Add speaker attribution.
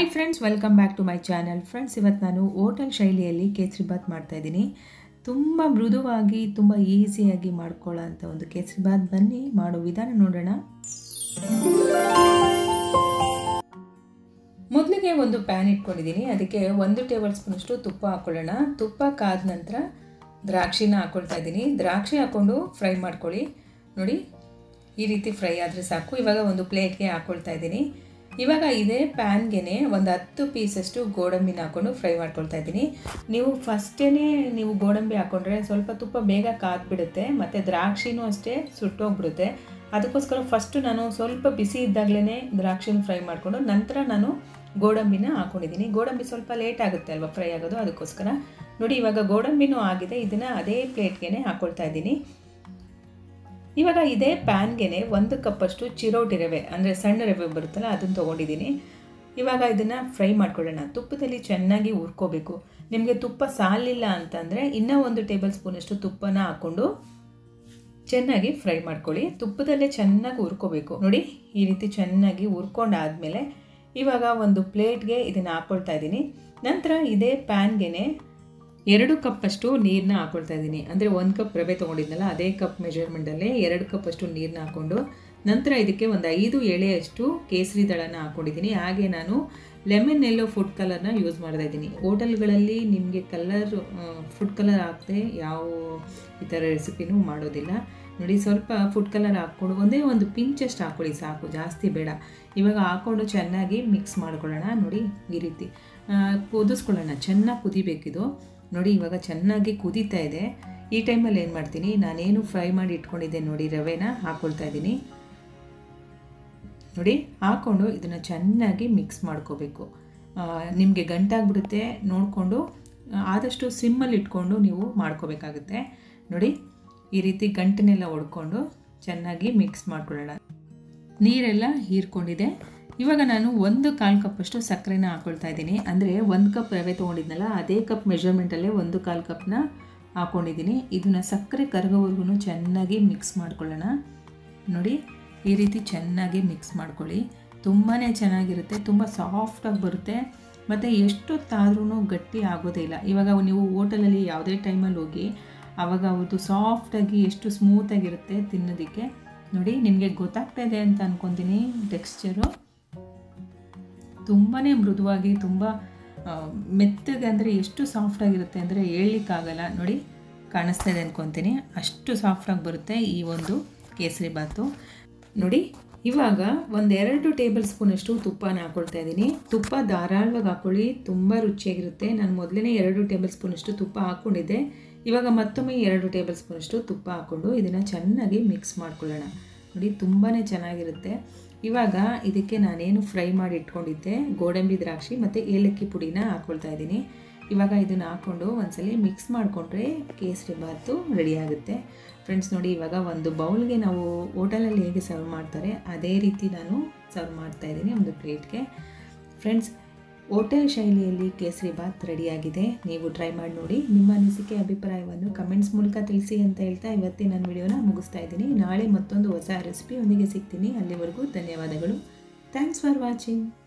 Speaker 1: hi friends welcome back to my channel friends ಇವತ್ತು ನಾನು hotel ಶೈಲಿಯಲ್ಲಿ ಕೇಸರಿ ಬಾತ್ ಮಾಡ್ತಾಯಿದ್ದೀನಿ ತುಂಬ ಮೃದುವಾಗಿ ತುಂಬ ಈಸಿಯಾಗಿ ಮಾಡ್ಕೊಳ್ಳೋ ಅಂಥ ಒಂದು ಕೇಸರಿ ಬಾತ್ ಬನ್ನಿ ಮಾಡೋ ವಿಧಾನ ನೋಡೋಣ ಮೊದಲಿಗೆ ಒಂದು ಪ್ಯಾನ್ ಇಟ್ಕೊಂಡಿದ್ದೀನಿ ಅದಕ್ಕೆ ಒಂದು ಟೇಬಲ್ ಸ್ಪೂನಷ್ಟು ತುಪ್ಪ ಹಾಕ್ಕೊಳ್ಳೋಣ ತುಪ್ಪ ಕಾದ ನಂತರ ದ್ರಾಕ್ಷಿನ ಹಾಕ್ಕೊಳ್ತಾ ಇದ್ದೀನಿ ದ್ರಾಕ್ಷಿ ಹಾಕ್ಕೊಂಡು ಫ್ರೈ ಮಾಡ್ಕೊಳ್ಳಿ ನೋಡಿ ಈ ರೀತಿ ಫ್ರೈ ಆದರೆ ಸಾಕು ಇವಾಗ ಒಂದು ಪ್ಲೇಟ್ಗೆ ಹಾಕ್ಕೊಳ್ತಾ ಇದ್ದೀನಿ ಇವಾಗ ಇದೇ ಪ್ಯಾನ್ಗೆ ಒಂದು ಹತ್ತು ಪೀಸಷ್ಟು ಗೋಡಂಬಿನ ಹಾಕ್ಕೊಂಡು ಫ್ರೈ ಮಾಡ್ಕೊಳ್ತಾ ಇದ್ದೀನಿ ನೀವು ಫಸ್ಟೇ ನೀವು ಗೋಡಂಬಿ ಹಾಕ್ಕೊಂಡ್ರೆ ಸ್ವಲ್ಪ ತುಪ್ಪ ಬೇಗ ಕಾದ್ಬಿಡುತ್ತೆ ಮತ್ತು ದ್ರಾಕ್ಷಿನೂ ಅಷ್ಟೇ ಸುಟ್ಟೋಗ್ಬಿಡುತ್ತೆ ಅದಕ್ಕೋಸ್ಕರ ಫಸ್ಟು ನಾನು ಸ್ವಲ್ಪ ಬಿಸಿ ಇದ್ದಾಗಲೇ ದ್ರಾಕ್ಷಿನ ಫ್ರೈ ಮಾಡಿಕೊಂಡು ನಂತರ ನಾನು ಗೋಡಂಬಿನ ಹಾಕ್ಕೊಂಡಿದ್ದೀನಿ ಗೋಡಂಬಿ ಸ್ವಲ್ಪ ಲೇಟ್ ಆಗುತ್ತೆ ಅಲ್ವಾ ಫ್ರೈ ಆಗೋದು ಅದಕ್ಕೋಸ್ಕರ ನೋಡಿ ಇವಾಗ ಗೋಡಂಬಿನೂ ಆಗಿದೆ ಇದನ್ನು ಅದೇ ಪ್ಲೇಟ್ಗೆ ಹಾಕ್ಕೊಳ್ತಾ ಇದ್ದೀನಿ ಇವಾಗ ಇದೇ ಪ್ಯಾನ್ಗೆ ಒಂದು ಕಪ್ಪಷ್ಟು ಚಿರೋಟಿ ರವೆ ಅಂದರೆ ಸಣ್ಣ ರವೆ ಬರುತ್ತಲ್ಲ ಅದನ್ನು ತೊಗೊಂಡಿದ್ದೀನಿ ಇವಾಗ ಇದನ್ನು ಫ್ರೈ ಮಾಡ್ಕೊಳ್ಳೋಣ ತುಪ್ಪದಲ್ಲಿ ಚೆನ್ನಾಗಿ ಹುರ್ಕೋಬೇಕು ನಿಮಗೆ ತುಪ್ಪ ಸಾಲಿಲ್ಲ ಅಂತಂದರೆ ಇನ್ನೂ ಒಂದು ಟೇಬಲ್ ಸ್ಪೂನಷ್ಟು ತುಪ್ಪನ ಹಾಕ್ಕೊಂಡು ಚೆನ್ನಾಗಿ ಫ್ರೈ ಮಾಡ್ಕೊಳ್ಳಿ ತುಪ್ಪದಲ್ಲೇ ಚೆನ್ನಾಗಿ ಹುರ್ಕೋಬೇಕು ನೋಡಿ ಈ ರೀತಿ ಚೆನ್ನಾಗಿ ಹುರ್ಕೊಂಡಾದಮೇಲೆ ಇವಾಗ ಒಂದು ಪ್ಲೇಟ್ಗೆ ಇದನ್ನು ಹಾಕ್ಕೊಳ್ತಾ ಇದ್ದೀನಿ ನಂತರ ಇದೇ ಪ್ಯಾನ್ಗೆ ಎರಡು ಕಪ್ಪಷ್ಟು ನೀರನ್ನ ಹಾಕ್ಕೊಳ್ತಾ ಇದ್ದೀನಿ ಅಂದರೆ ಒಂದು ಕಪ್ ರವೆ ತೊಗೊಂಡಿದ್ನಲ್ಲ ಅದೇ ಕಪ್ ಮೆಜರ್ಮೆಂಟಲ್ಲೇ ಎರಡು ಕಪ್ಪಷ್ಟು ನೀರನ್ನ ಹಾಕ್ಕೊಂಡು ನಂತರ ಇದಕ್ಕೆ ಒಂದು ಐದು ಎಳೆಯಷ್ಟು ಕೇಸರಿ ದಳನ ಹಾಕ್ಕೊಂಡಿದ್ದೀನಿ ಹಾಗೆ ನಾನು ಲೆಮನ್ ಎಲ್ಲೋ ಫುಡ್ ಕಲರ್ನ ಯೂಸ್ ಮಾಡ್ತಾ ಇದ್ದೀನಿ ಹೋಟೆಲ್ಗಳಲ್ಲಿ ನಿಮಗೆ ಕಲರ್ ಫುಡ್ ಕಲರ್ ಹಾಕದೆ ಯಾವ ಈ ಥರ ರೆಸಿಪಿನೂ ಮಾಡೋದಿಲ್ಲ ನೋಡಿ ಸ್ವಲ್ಪ ಫುಡ್ ಕಲರ್ ಹಾಕ್ಕೊಂಡು ಒಂದೇ ಒಂದು ಪಿಂಚಷ್ಟು ಹಾಕ್ಕೊಳ್ಳಿ ಸಾಕು ಜಾಸ್ತಿ ಬೇಡ ಇವಾಗ ಹಾಕ್ಕೊಂಡು ಚೆನ್ನಾಗಿ ಮಿಕ್ಸ್ ಮಾಡ್ಕೊಳ್ಳೋಣ ನೋಡಿ ಈ ರೀತಿ ಕುದಿಸ್ಕೊಳ್ಳೋಣ ಚೆನ್ನಾಗಿ ಕುದಿಬೇಕಿದು ನೋಡಿ ಇವಾಗ ಚೆನ್ನಾಗಿ ಕುದೀತಾ ಇದೆ ಈ ಟೈಮಲ್ಲಿ ಏನು ಮಾಡ್ತೀನಿ ನಾನೇನು ಫ್ರೈ ಮಾಡಿ ಇಟ್ಕೊಂಡಿದ್ದೆ ನೋಡಿ ರವೆನ ಹಾಕ್ಕೊಳ್ತಾ ಇದ್ದೀನಿ ನೋಡಿ ಹಾಕ್ಕೊಂಡು ಇದನ್ನು ಚೆನ್ನಾಗಿ ಮಿಕ್ಸ್ ಮಾಡ್ಕೋಬೇಕು ನಿಮಗೆ ಗಂಟಾಗ್ಬಿಡುತ್ತೆ ನೋಡಿಕೊಂಡು ಆದಷ್ಟು ಸಿಮ್ಮಲ್ಲಿ ಇಟ್ಕೊಂಡು ನೀವು ಮಾಡ್ಕೋಬೇಕಾಗುತ್ತೆ ನೋಡಿ ಈ ರೀತಿ ಗಂಟನೆಲ್ಲ ಒಡ್ಕೊಂಡು ಚೆನ್ನಾಗಿ ಮಿಕ್ಸ್ ಮಾಡ್ಕೊಳ್ಳೋಣ ನೀರೆಲ್ಲ ಹೀರ್ಕೊಂಡಿದೆ ಇವಾಗ ನಾನು ಒಂದು ಕಾಲು ಕಪ್ಪಷ್ಟು ಸಕ್ಕರೆನ ಹಾಕ್ಕೊಳ್ತಾ ಇದ್ದೀನಿ ಅಂದರೆ ಒಂದು ಕಪ್ ರವೆ ತೊಗೊಂಡಿದ್ನಲ್ಲ ಅದೇ ಕಪ್ ಮೆಷರ್ಮೆಂಟಲ್ಲೇ ಒಂದು ಕಾಲು ಕಪ್ನ ಹಾಕ್ಕೊಂಡಿದ್ದೀನಿ ಇದನ್ನು ಸಕ್ಕರೆ ಕರಗೋವರೆಗೂ ಚೆನ್ನಾಗಿ ಮಿಕ್ಸ್ ಮಾಡ್ಕೊಳ್ಳೋಣ ನೋಡಿ ಈ ರೀತಿ ಚೆನ್ನಾಗಿ ಮಿಕ್ಸ್ ಮಾಡ್ಕೊಳ್ಳಿ ತುಂಬಾ ಚೆನ್ನಾಗಿರುತ್ತೆ ತುಂಬ ಸಾಫ್ಟಾಗಿ ಬರುತ್ತೆ ಮತ್ತು ಎಷ್ಟೊತ್ತಾದ್ರೂ ಗಟ್ಟಿ ಆಗೋದೇ ಇಲ್ಲ ಇವಾಗ ನೀವು ಹೋಟೆಲಲ್ಲಿ ಯಾವುದೇ ಟೈಮಲ್ಲಿ ಹೋಗಿ ಆವಾಗ ಅವತ್ತು ಸಾಫ್ಟಾಗಿ ಎಷ್ಟು ಸ್ಮೂತಾಗಿರುತ್ತೆ ತಿನ್ನೋದಕ್ಕೆ ನೋಡಿ ನಿಮಗೆ ಗೊತ್ತಾಗ್ತಾ ಇದೆ ಅಂತ ಅಂದ್ಕೊತೀನಿ ಟೆಕ್ಸ್ಚರು ತುಂಬಾ ಮೃದುವಾಗಿ ತುಂಬ ಮೆತ್ತಗೆ ಅಂದರೆ ಎಷ್ಟು ಸಾಫ್ಟಾಗಿರುತ್ತೆ ಅಂದರೆ ಹೇಳಲಿಕ್ಕಾಗಲ್ಲ ನೋಡಿ ಕಾಣಿಸ್ತಾ ಇದೆ ಅಂದ್ಕೊತೀನಿ ಅಷ್ಟು ಸಾಫ್ಟಾಗಿ ಬರುತ್ತೆ ಈ ಒಂದು ಕೇಸರಿ ಬಾತು ನೋಡಿ ಇವಾಗ ಒಂದೆರಡು ಟೇಬಲ್ ಸ್ಪೂನಷ್ಟು ತುಪ್ಪನ ಹಾಕ್ಕೊಳ್ತಾ ಇದ್ದೀನಿ ತುಪ್ಪ ಧಾರಾಳವಾಗಿ ಹಾಕ್ಕೊಳ್ಳಿ ತುಂಬ ರುಚಿಯಾಗಿರುತ್ತೆ ನಾನು ಮೊದಲೇ ಎರಡು ಟೇಬಲ್ ಸ್ಪೂನಷ್ಟು ತುಪ್ಪ ಹಾಕ್ಕೊಂಡಿದ್ದೆ ಇವಾಗ ಮತ್ತೊಮ್ಮೆ ಎರಡು ಟೇಬಲ್ ಸ್ಪೂನಷ್ಟು ತುಪ್ಪ ಹಾಕ್ಕೊಂಡು ಇದನ್ನು ಚೆನ್ನಾಗಿ ಮಿಕ್ಸ್ ಮಾಡ್ಕೊಳ್ಳೋಣ ನೋಡಿ ತುಂಬಾ ಚೆನ್ನಾಗಿರುತ್ತೆ ಇವಾಗ ಇದಕ್ಕೆ ನಾನೇನು ಫ್ರೈ ಮಾಡಿ ಇಟ್ಕೊಂಡಿದ್ದೆ ಗೋಡಂಬಿ ದ್ರಾಕ್ಷಿ ಮತ್ತು ಏಲಕ್ಕಿ ಪುಡಿನ ಹಾಕ್ಕೊಳ್ತಾ ಇದ್ದೀನಿ ಇವಾಗ ಇದನ್ನು ಹಾಕ್ಕೊಂಡು ಒಂದ್ಸಲಿ ಮಿಕ್ಸ್ ಮಾಡಿಕೊಂಡ್ರೆ ಕೇಸರಿ ಬಾತು ರೆಡಿ ಆಗುತ್ತೆ ಫ್ರೆಂಡ್ಸ್ ನೋಡಿ ಇವಾಗ ಒಂದು ಬೌಲ್ಗೆ ನಾವು ಹೋಟೆಲಲ್ಲಿ ಹೇಗೆ ಸರ್ವ್ ಮಾಡ್ತಾರೆ ಅದೇ ರೀತಿ ನಾನು ಸರ್ವ್ ಮಾಡ್ತಾ ಇದ್ದೀನಿ ಒಂದು ಪ್ಲೇಟ್ಗೆ ಫ್ರೆಂಡ್ಸ್ ಹೋಟೆಲ್ ಶೈಲಿಯಲ್ಲಿ ಕೇಸರಿ ಬಾತ್ ರೆಡಿಯಾಗಿದೆ ನೀವು ಟ್ರೈ ಮಾಡಿ ನೋಡಿ ನಿಮ್ಮ ಅನಿಸಿಕೆ ಅಭಿಪ್ರಾಯವನ್ನು ಕಮೆಂಟ್ಸ್ ಮೂಲಕ ತಿಳಿಸಿ ಅಂತ ಹೇಳ್ತಾ ಇವತ್ತಿನ ನನ್ನ ವಿಡಿಯೋನ ಮುಗಿಸ್ತಾ ಇದ್ದೀನಿ ನಾಳೆ ಮತ್ತೊಂದು ಹೊಸ ರೆಸಿಪಿಯೊಂದಿಗೆ ಸಿಗ್ತೀನಿ ಅಲ್ಲಿವರೆಗೂ ಧನ್ಯವಾದಗಳು ಥ್ಯಾಂಕ್ಸ್ ಫಾರ್ ವಾಚಿಂಗ್